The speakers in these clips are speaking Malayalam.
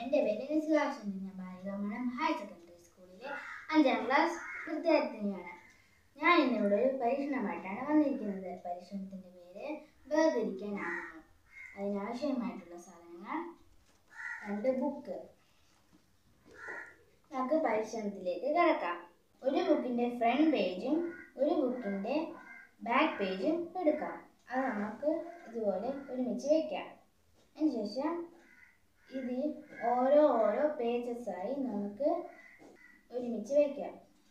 എൻ്റെ പേര് നിസ്ലാഷൻ ഞാൻ ബാലികമണം ഹയർ സെക്കൻഡറി സ്കൂളിലെ അഞ്ചാം ക്ലാസ് വിദ്യാർത്ഥിനിയാണ് ഞാൻ ഇന്നിവിടെ ഒരു പരീക്ഷണമായിട്ടാണ് വന്നിരിക്കുന്നത് പരീക്ഷണത്തിൻ്റെ പേര് വേർതിരിക്കാനാകുന്നു അതിനാവശ്യമായിട്ടുള്ള സാധനങ്ങൾ രണ്ട് ബുക്ക് നമുക്ക് പരീക്ഷണത്തിലേക്ക് കിടക്കാം ഒരു ബുക്കിൻ്റെ ഫ്രണ്ട് പേജും ഒരു ബുക്കിൻ്റെ ബാക്ക് പേജും എടുക്കാം അത് നമുക്ക് ഇതുപോലെ ഒരുമിച്ച് വയ്ക്കാം അതിനുശേഷം ഇതിൽ ഓരോ ഓരോ പേജസ് ആയി നമുക്ക് ഒരുമിച്ച് വയ്ക്കാം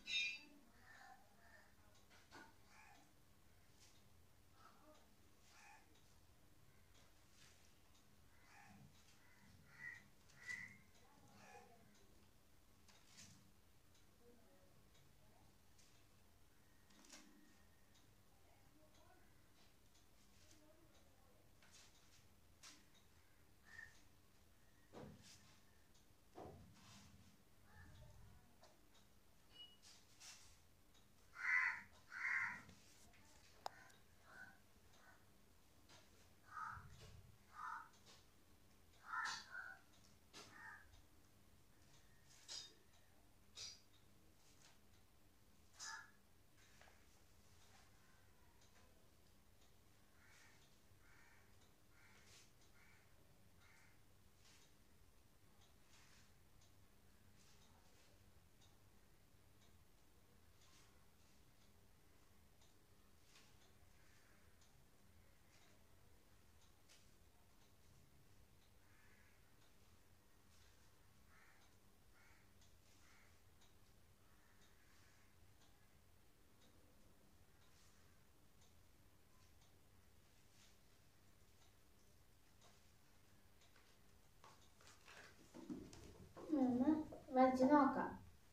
ഒന്ന് വരച്ച് നോക്കാം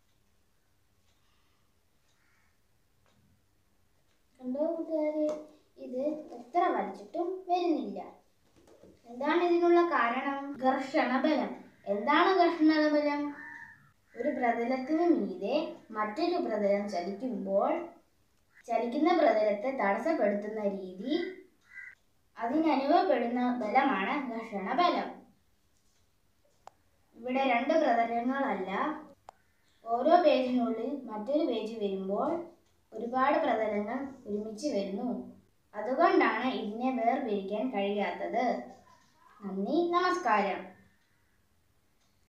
കണ്ടോ കൂട്ടുകാരെ ഇത് എത്ര വരച്ചിട്ടും വരുന്നില്ല എന്താണ് ഇതിനുള്ള കാരണം ഘർഷണ ബലം എന്താണ് ഘർഷണ ബലം ഒരു പ്രതലത്തിന് മീതെ മറ്റൊരു പ്രതലം ചലിക്കുമ്പോൾ ചലിക്കുന്ന പ്രതലത്തെ തടസ്സപ്പെടുത്തുന്ന രീതി അതിനനുഭവപ്പെടുന്ന ബലമാണ് ഘർഷണ ബലം ഇവിടെ രണ്ട് പ്രതലങ്ങളല്ല ഓരോ പേജിനുള്ളിൽ മറ്റൊരു പേജ് വരുമ്പോൾ ഒരുപാട് പ്രതലങ്ങൾ ഒരുമിച്ച് വരുന്നു അതുകൊണ്ടാണ് ഇതിനെ വേർപിരിക്കാൻ കഴിയാത്തത് നന്ദി നമസ്കാരം